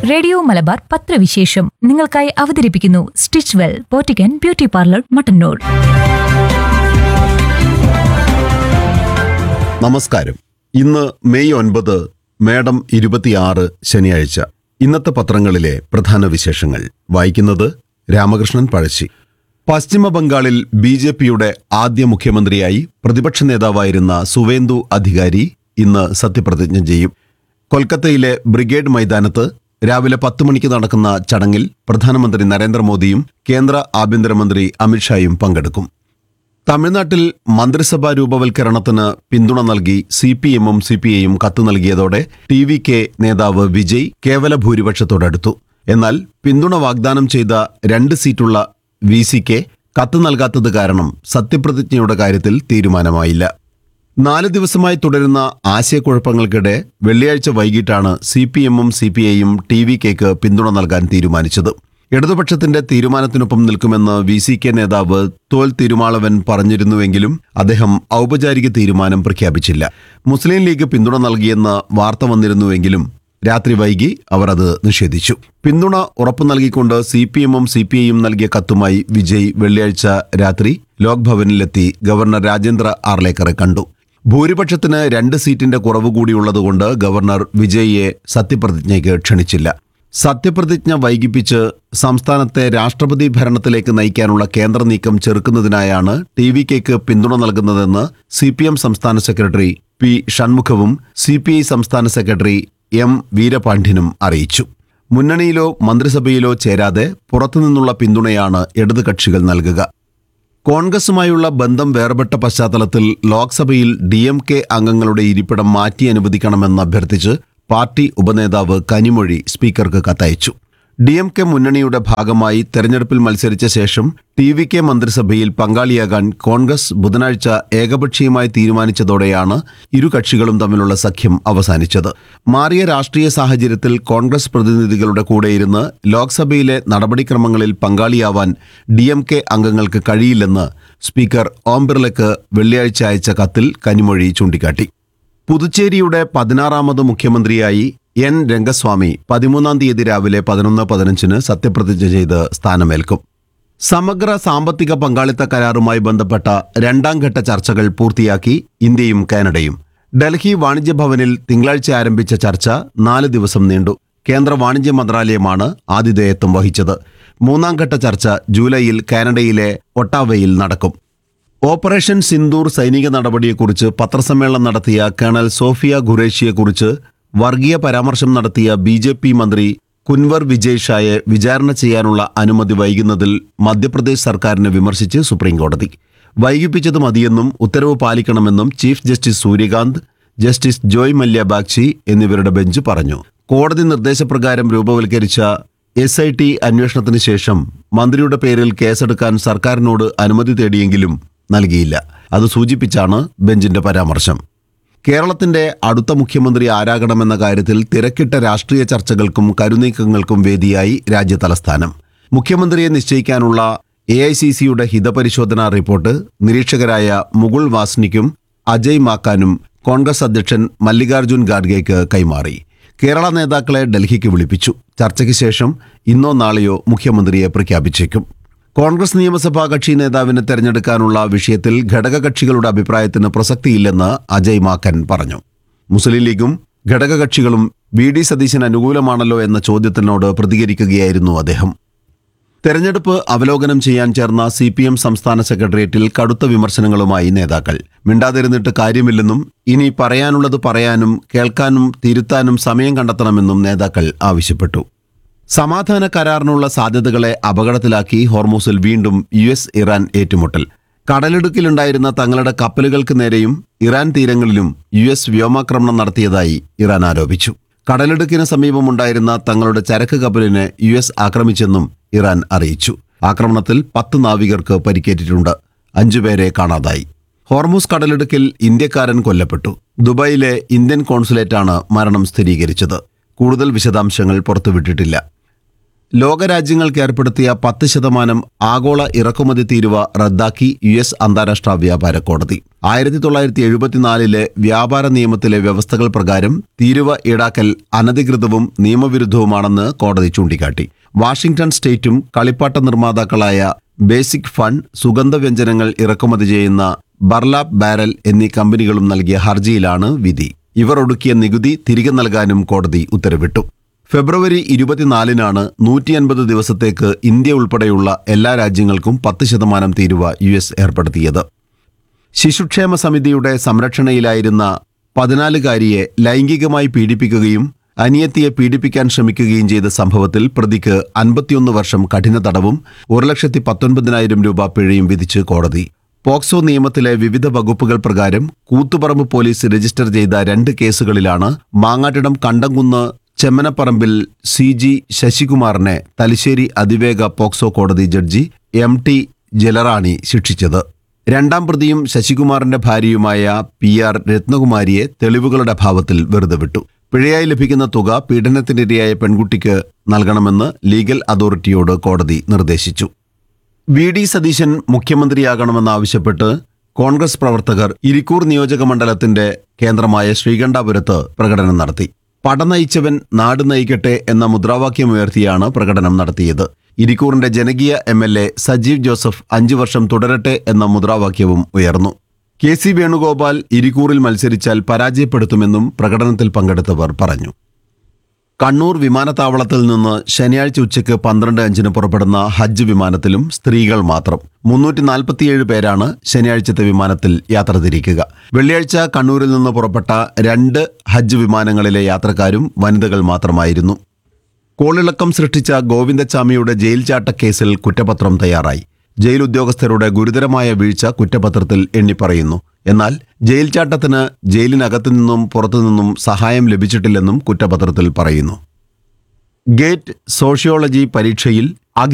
radio Malabar പത്രവിശേഷം നിങ്ങൾക്കായി അവതരിപ്പിക്കുന്നു സ്റ്റിച്ച് വെൽ പോറ്റിക്കൻ ബ്യൂട്ടി പാർലർ മട്ടന്നൂർ നമസ്കാരം ഇന്ന് മെയ് ഒൻപത് മേഡം ഇരുപത്തിയാറ് ശനിയാഴ്ച ഇന്നത്തെ പത്രങ്ങളിലെ പ്രധാന വിശേഷങ്ങൾ വായിക്കുന്നത് രാമകൃഷ്ണൻ പഴശ്ശി പശ്ചിമ ബംഗാളിൽ ബി ജെ പിയുടെ ആദ്യ മുഖ്യമന്ത്രിയായി പ്രതിപക്ഷ നേതാവായിരുന്ന സുവേന്ദു അധികാരി ഇന്ന് സത്യപ്രതിജ്ഞ ചെയ്യും കൊൽക്കത്തയിലെ ബ്രിഗേഡ് മൈതാനത്ത് രാവിലെ പത്ത് മണിക്ക് നടക്കുന്ന ചടങ്ങിൽ പ്രധാനമന്ത്രി നരേന്ദ്രമോദിയും കേന്ദ്ര ആഭ്യന്തരമന്ത്രി അമിത്ഷായും പങ്കെടുക്കും തമിഴ്നാട്ടിൽ മന്ത്രിസഭാ രൂപവൽക്കരണത്തിന് പിന്തുണ നൽകി സി പി എമ്മും സി പി ഐയും കത്ത് നൽകിയതോടെ ടി വി കെ നേതാവ് വിജയ് കേവല ഭൂരിപക്ഷത്തോടടുത്തു എന്നാൽ പിന്തുണ വാഗ്ദാനം ചെയ്ത രണ്ട് സീറ്റുള്ള വി സിക്ക് കത്ത് നൽകാത്തത് കാരണം സത്യപ്രതിജ്ഞയുടെ കാര്യത്തിൽ തീരുമാനമായില്ല നാല് ദിവസമായി തുടരുന്ന ആശയക്കുഴപ്പങ്ങൾക്കിടെ വെള്ളിയാഴ്ച വൈകിട്ടാണ് സി പി എമ്മും സി പി ഐയും ടി വി കെക്ക് പിന്തുണ നൽകാൻ തീരുമാനിച്ചത് ഇടതുപക്ഷത്തിന്റെ തീരുമാനത്തിനൊപ്പം നിൽക്കുമെന്ന് വി സി കെ നേതാവ് തോൽ തിരുമാളവൻ പറഞ്ഞിരുന്നുവെങ്കിലും അദ്ദേഹം ഔപചാരിക തീരുമാനം പ്രഖ്യാപിച്ചില്ല മുസ്ലിം ലീഗ് പിന്തുണ നൽകിയെന്ന് വാർത്ത വന്നിരുന്നുവെങ്കിലും രാത്രി വൈകി അവർ അത് നിഷേധിച്ചു പിന്തുണ ഉറപ്പു നൽകിക്കൊണ്ട് സി പി എമ്മും സി പി ഐയും നൽകിയ കത്തുമായി വിജയ് വെള്ളിയാഴ്ച രാത്രി ലോക്ഭവനിലെത്തി ഗവർണർ രാജേന്ദ്ര ആർലേക്കറെ കണ്ടു ഭൂരിപക്ഷത്തിന് രണ്ട് സീറ്റിന്റെ കുറവ് കൂടിയുള്ളതുകൊണ്ട് ഗവർണർ വിജയിയെ സത്യപ്രതിജ്ഞയ്ക്ക് ക്ഷണിച്ചില്ല സത്യപ്രതിജ്ഞ വൈകിപ്പിച്ച് സംസ്ഥാനത്തെ രാഷ്ട്രപതി ഭരണത്തിലേക്ക് നയിക്കാനുള്ള കേന്ദ്ര നീക്കം ചെറുക്കുന്നതിനായാണ് ടി വി കെക്ക് പിന്തുണ നൽകുന്നതെന്ന് സി പി എം സംസ്ഥാന സെക്രട്ടറി പി ഷൺമുഖവും സി പി ഐ സംസ്ഥാന സെക്രട്ടറി എം വീരപാണ്ഡ്യനും അറിയിച്ചു മുന്നണിയിലോ മന്ത്രിസഭയിലോ ചേരാതെ പുറത്തുനിന്നുള്ള പിന്തുണയാണ് ഇടത് കക്ഷികൾ നൽകുക കോൺഗ്രസുമായുള്ള ബന്ധം വേർപെട്ട പശ്ചാത്തലത്തിൽ ലോക്സഭയിൽ ഡി എം കെ അംഗങ്ങളുടെ ഇരിപ്പിടം മാറ്റി അനുവദിക്കണമെന്ന് അഭ്യർത്ഥിച്ച് പാർട്ടി ഉപനേതാവ് കനിമൊഴി സ്പീക്കർക്ക് കത്തയച്ചു ഡി എം കെ മുന്നണിയുടെ ഭാഗമായി തെരഞ്ഞെടുപ്പിൽ മത്സരിച്ച ശേഷം ടി വി കെ മന്ത്രിസഭയിൽ പങ്കാളിയാകാൻ കോൺഗ്രസ് ബുധനാഴ്ച ഏകപക്ഷീയമായി തീരുമാനിച്ചതോടെയാണ് ഇരു കക്ഷികളും തമ്മിലുള്ള സഖ്യം അവസാനിച്ചത് മാറിയ രാഷ്ട്രീയ സാഹചര്യത്തിൽ കോൺഗ്രസ് പ്രതിനിധികളുടെ കൂടെയിരുന്ന് ലോക്സഭയിലെ നടപടിക്രമങ്ങളിൽ പങ്കാളിയാവാൻ ഡി എം കെ അംഗങ്ങൾക്ക് കഴിയില്ലെന്ന് സ്പീക്കർ ഓം ബിർളയ്ക്ക് വെള്ളിയാഴ്ച അയച്ച കത്തിൽ കനിമൊഴി ചൂണ്ടിക്കാട്ടി പുതുച്ചേരിയുടെ പതിനാറാമത് മുഖ്യമന്ത്രിയായി എൻ രംഗസ്വാമി പതിമൂന്നാം തീയതി രാവിലെ പതിനൊന്ന് പതിനഞ്ചിന് സത്യപ്രതിജ്ഞ ചെയ്ത് സ്ഥാനമേൽക്കും സമഗ്ര സാമ്പത്തിക പങ്കാളിത്ത കരാറുമായി ബന്ധപ്പെട്ട രണ്ടാം ഘട്ട ചർച്ചകൾ പൂർത്തിയാക്കി ഇന്ത്യയും കാനഡയും ഡൽഹി വാണിജ്യ ഭവനിൽ തിങ്കളാഴ്ച ആരംഭിച്ച ചർച്ച നാല് ദിവസം നീണ്ടു കേന്ദ്ര വാണിജ്യ മന്ത്രാലയമാണ് ആതിഥേയത്വം വഹിച്ചത് മൂന്നാം ഘട്ട ചർച്ച ജൂലൈയിൽ കാനഡയിലെ ഒട്ടാവയിൽ നടക്കും ഓപ്പറേഷൻ സിന്ദൂർ സൈനിക നടപടിയെക്കുറിച്ച് പത്രസമ്മേളനം നടത്തിയ കേണൽ സോഫിയ ഖുറേഷിയെക്കുറിച്ച് വർഗീയ പരാമർശം നടത്തിയ ബി ജെ പി മന്ത്രി കുൻവർ വിജയ് ഷായെ വിചാരണ ചെയ്യാനുള്ള അനുമതി വൈകുന്നതിൽ മധ്യപ്രദേശ് സർക്കാരിനെ വിമർശിച്ച് സുപ്രീംകോടതി വൈകിപ്പിച്ചത് മതിയെന്നും ഉത്തരവ് പാലിക്കണമെന്നും chief justice Surya Kant justice Joymalya Bagchi എന്നിവരുടെ ബെഞ്ച് പറഞ്ഞു കോടതി നിർദ്ദേശപ്രകാരം രൂപവൽക്കരിച്ച എസ് ഐ ടി അന്വേഷണത്തിന് ശേഷം മന്ത്രിയുടെ പേരിൽ കേസെടുക്കാൻ സർക്കാരിനോട് അനുമതി തേടിയെങ്കിലും നൽകിയില്ല അത് സൂചിപ്പിച്ചാണ് ബെഞ്ചിന്റെ പരാമർശം കേരളത്തിന്റെ അടുത്ത മുഖ്യമന്ത്രി ആരാകണമെന്ന കാര്യത്തിൽ തിരക്കിട്ട രാഷ്ട്രീയ ചർച്ചകൾക്കും കരുനീക്കങ്ങൾക്കും വേദിയായി രാജ്യതലസ്ഥാനം മുഖ്യമന്ത്രിയെ നിശ്ചയിക്കാനുള്ള എ ഐ സി സിയുടെ ഹിതപരിശോധനാ റിപ്പോർട്ട് നിരീക്ഷകരായ മുകുൾ വാസ്നിക്കും അജയ് മാക്കാനും കോൺഗ്രസ് അധ്യക്ഷൻ മല്ലികാർജുൻ ഖാർഗെയ്ക്ക് കൈമാറി കേരള നേതാക്കളെ ഡൽഹിക്ക് വിളിപ്പിച്ചു ചർച്ചയ്ക്ക് ശേഷം ഇന്നോ നാളെയോ മുഖ്യമന്ത്രിയെ പ്രഖ്യാപിച്ചേക്കും കോൺഗ്രസ് നിയമസഭാ കക്ഷി നേതാവിനെ തെരഞ്ഞെടുക്കാനുള്ള വിഷയത്തിൽ ഘടകകക്ഷികളുടെ അഭിപ്രായത്തിന് പ്രസക്തിയില്ലെന്ന് അജയ് മാക്കൻ പറഞ്ഞു മുസ്ലിം ലീഗും ഘടകകക്ഷികളും വി ഡി സതീശന് അനുകൂലമാണല്ലോ എന്ന ചോദ്യത്തിനോട് പ്രതികരിക്കുകയായിരുന്നു അദ്ദേഹം തെരഞ്ഞെടുപ്പ് അവലോകനം ചെയ്യാൻ ചേർന്ന സി പി എം സംസ്ഥാന സെക്രട്ടേറിയറ്റിൽ കടുത്ത വിമർശനങ്ങളുമായി നേതാക്കൾ മിണ്ടാതിരുന്നിട്ട് കാര്യമില്ലെന്നും ഇനി പറയാനുള്ളത് പറയാനും കേൾക്കാനും തിരുത്താനും സമയം കണ്ടെത്തണമെന്നും നേതാക്കൾ ആവശ്യപ്പെട്ടു സമാധാന കരാറിനുള്ള സാധ്യതകളെ അപകടത്തിലാക്കി ഹോർമൂസിൽ വീണ്ടും യു എസ് ഇറാൻ ഏറ്റുമുട്ടൽ കടലിടുക്കിലുണ്ടായിരുന്ന തങ്ങളുടെ കപ്പലുകൾക്ക് നേരെയും ഇറാൻ തീരങ്ങളിലും യു എസ് വ്യോമാക്രമണം നടത്തിയതായി ഇറാൻ ആരോപിച്ചു കടലിടുക്കിന് സമീപമുണ്ടായിരുന്ന തങ്ങളുടെ ചരക്ക് കപ്പലിനെ യു എസ് ആക്രമിച്ചെന്നും ഇറാൻ അറിയിച്ചു ആക്രമണത്തിൽ പത്ത് നാവികർക്ക് പരിക്കേറ്റിട്ടുണ്ട് അഞ്ചുപേരെ കാണാതായി ഹോർമൂസ് കടലിടുക്കിൽ ഇന്ത്യക്കാരൻ കൊല്ലപ്പെട്ടു ദുബായിലെ ഇന്ത്യൻ കോൺസുലേറ്റാണ് മരണം സ്ഥിരീകരിച്ചത് കൂടുതൽ വിശദാംശങ്ങൾ പുറത്തുവിട്ടിട്ടില്ല ലോകരാജ്യങ്ങൾക്ക് ഏർപ്പെടുത്തിയ പത്ത് ശതമാനം ആഗോള ഇറക്കുമതി തീരുവ റദ്ദാക്കി യു എസ് അന്താരാഷ്ട്ര വ്യാപാര കോടതി ആയിരത്തി തൊള്ളായിരത്തി എഴുപത്തിനാലിലെ വ്യാപാര നിയമത്തിലെ വ്യവസ്ഥകൾ പ്രകാരം തീരുവ ഈടാക്കൽ അനധികൃതവും നിയമവിരുദ്ധവുമാണെന്ന് കോടതി ചൂണ്ടിക്കാട്ടി വാഷിംഗ്ടൺ സ്റ്റേറ്റും കളിപ്പാട്ട നിർമ്മാതാക്കളായ ബേസിക് ഫണ്ട് സുഗന്ധവ്യഞ്ജനങ്ങൾ ഇറക്കുമതി ചെയ്യുന്ന ബർലാപ്പ് ബാരൽ എന്നീ കമ്പനികളും നൽകിയ ഹർജിയിലാണ് വിധി ഇവർ ഒടുക്കിയ നികുതി തിരികെ നൽകാനും കോടതി ഉത്തരവിട്ടു ഫെബ്രുവരി ഇരുപത്തിനാലിനാണ് നൂറ്റി അൻപത് ദിവസത്തേക്ക് ഇന്ത്യ ഉൾപ്പെടെയുള്ള എല്ലാ രാജ്യങ്ങൾക്കും പത്ത് ശതമാനം തീരുവ യു എസ് ഏർപ്പെടുത്തിയത് ശിശുക്ഷേമ സമിതിയുടെ സംരക്ഷണയിലായിരുന്ന പതിനാലുകാരിയെ ലൈംഗികമായി പീഡിപ്പിക്കുകയും അനിയത്തിയെ പീഡിപ്പിക്കാൻ ശ്രമിക്കുകയും ചെയ്ത സംഭവത്തിൽ പ്രതിക്ക് അൻപത്തിയൊന്ന് വർഷം കഠിന തടവും ഒരു ലക്ഷത്തി പത്തൊൻപതിനായിരം രൂപ പിഴയും വിധിച്ച് കോടതി പോക്സോ നിയമത്തിലെ വിവിധ വകുപ്പുകൾ പ്രകാരം കൂത്തുപറമ്പ് പോലീസ് രജിസ്റ്റർ ചെയ്ത രണ്ട് കേസുകളിലാണ് മാങ്ങാട്ടിടം കണ്ടംകുന്ന് ചെമ്മനപ്പറമ്പിൽ സി ജി ശശികുമാറിനെ തലശ്ശേരി അതിവേഗ പോക്സോ കോടതി ജഡ്ജി എം ടി ജലറാണി ശിക്ഷിച്ചത് രണ്ടാം പ്രതിയും ശശികുമാറിന്റെ ഭാര്യയുമായ പി ആർ രത്നകുമാരിയെ തെളിവുകളുടെ അഭാവത്തിൽ വെറുതെ വിട്ടു പിഴയായി ലഭിക്കുന്ന തുക പീഡനത്തിനിരയായ പെൺകുട്ടിക്ക് നൽകണമെന്ന് ലീഗൽ അതോറിറ്റിയോട് കോടതി നിർദ്ദേശിച്ചു വി ഡി സതീശൻ മുഖ്യമന്ത്രിയാകണമെന്നാവശ്യപ്പെട്ട് കോൺഗ്രസ് പ്രവർത്തകർ ഇരിക്കൂർ നിയോജക മണ്ഡലത്തിന്റെ കേന്ദ്രമായ ശ്രീകണ്ഠാപുരത്ത് പ്രകടനം നടത്തി പട നയിച്ചവൻ നാട് നയിക്കട്ടെ എന്ന മുദ്രാവാക്യമുയർത്തിയാണ് പ്രകടനം നടത്തിയത് ഇരിക്കൂറിന്റെ ജനകീയ M L A Sajeev Joseph അഞ്ചു വർഷം തുടരട്ടെ എന്ന മുദ്രാവാക്യവും ഉയർന്നു കെ സി വേണുഗോപാൽ ഇരിക്കൂറിൽ മത്സരിച്ചാൽ പരാജയപ്പെടുത്തുമെന്നും പ്രകടനത്തിൽ പങ്കെടുത്തവർ പറഞ്ഞു കണ്ണൂർ വിമാനത്താവളത്തിൽ നിന്ന് ശനിയാഴ്ച ഉച്ചയ്ക്ക് പന്ത്രണ്ട് അഞ്ചിന് പുറപ്പെടുന്ന ഹജ്ജ് വിമാനത്തിലും സ്ത്രീകൾ മാത്രം മുന്നൂറ്റി നാൽപ്പത്തിയേഴ് പേരാണ് ശനിയാഴ്ചത്തെ വിമാനത്തിൽ യാത്ര തിരിക്കുക വെള്ളിയാഴ്ച കണ്ണൂരിൽ നിന്ന് പുറപ്പെട്ട രണ്ട് ഹജ്ജ് വിമാനങ്ങളിലെ യാത്രക്കാരും വനിതകൾ മാത്രമായിരുന്നു കോളിളക്കം സൃഷ്ടിച്ച ഗോവിന്ദച്ചാമിയുടെ ജയിൽ ചാട്ടക്കേസിൽ കുറ്റപത്രം തയ്യാറായി ജയിൽ ഉദ്യോഗസ്ഥരുടെ ഗുരുതരമായ വീഴ്ച കുറ്റപത്രത്തിൽ എണ്ണിപ്പറയുന്നു എന്നാൽ ജയിൽ ചാട്ടത്തിന് ജയിലിനകത്തു നിന്നും പുറത്തുനിന്നും സഹായം ലഭിച്ചിട്ടില്ലെന്നും കുറ്റപത്രത്തിൽ പറയുന്നു ഗേറ്റ് സോഷ്യോളജി പരീക്ഷയിൽ